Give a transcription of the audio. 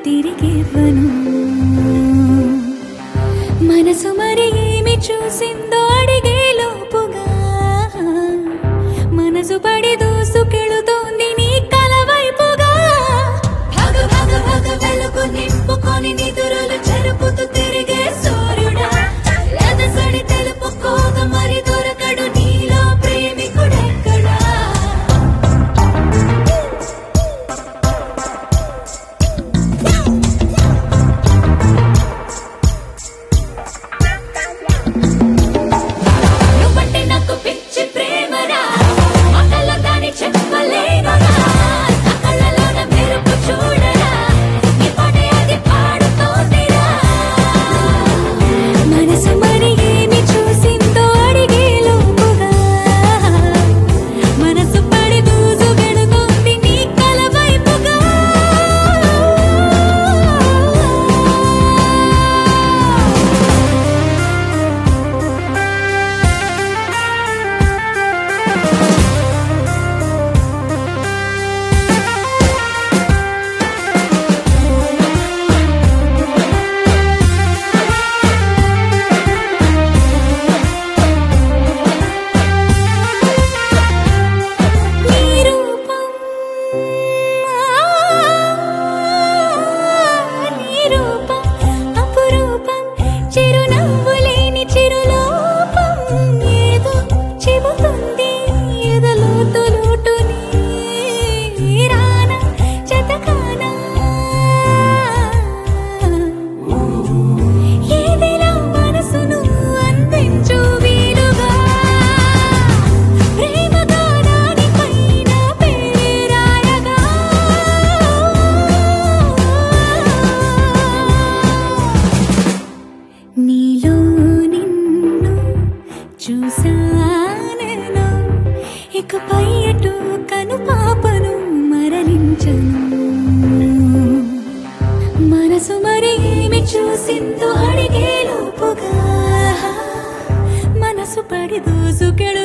తిరిగివ్వను మనసు మరి ఏమి చూసిందో అడిగే లోపుగా మనసు పడి దూసుకెళుతోంది నీ కల వైపుగా భగ భగ భగ వెలుగు నింపుకొని నిదురులు చెరుపుతూ తిరిగే సూర్యుడా ఎదసడి తెలుపుకోగ మరి దొరకడు నీలో ప్రేమికుడెక్కడా నువ్వంటే నాకు పిచ్చి ప్రేమరా మాటల్లో దాని చెప్పలేనురా నా కళ్ళలోన మెరుపు చూడరా నీ పాటే అది పాడుతోందిరా మనసు మరి ఏమి చూసిందో అడిగే లోపుగా మనసు పడి దూసుకెడుతోంది నీ కల వైపుగా నీ రూపం నీ రూపం అపురూపం చిరునవ్వు లేని చిరులోపం ఏదో చెబుతుంది ఎదలోతు లోటుని రానా జతకానా ఏదిలా మనసును అందించు వీలుగా ప్రేమగా దానిపైన పేరాయగా నీలో నిన్ను చూసానెను ఇకపై అటు కను పాపను మరణించను మనసు మరి ఏమి చూసిందో అడిగే లోపుగా మనసు పడి దూసుకెడు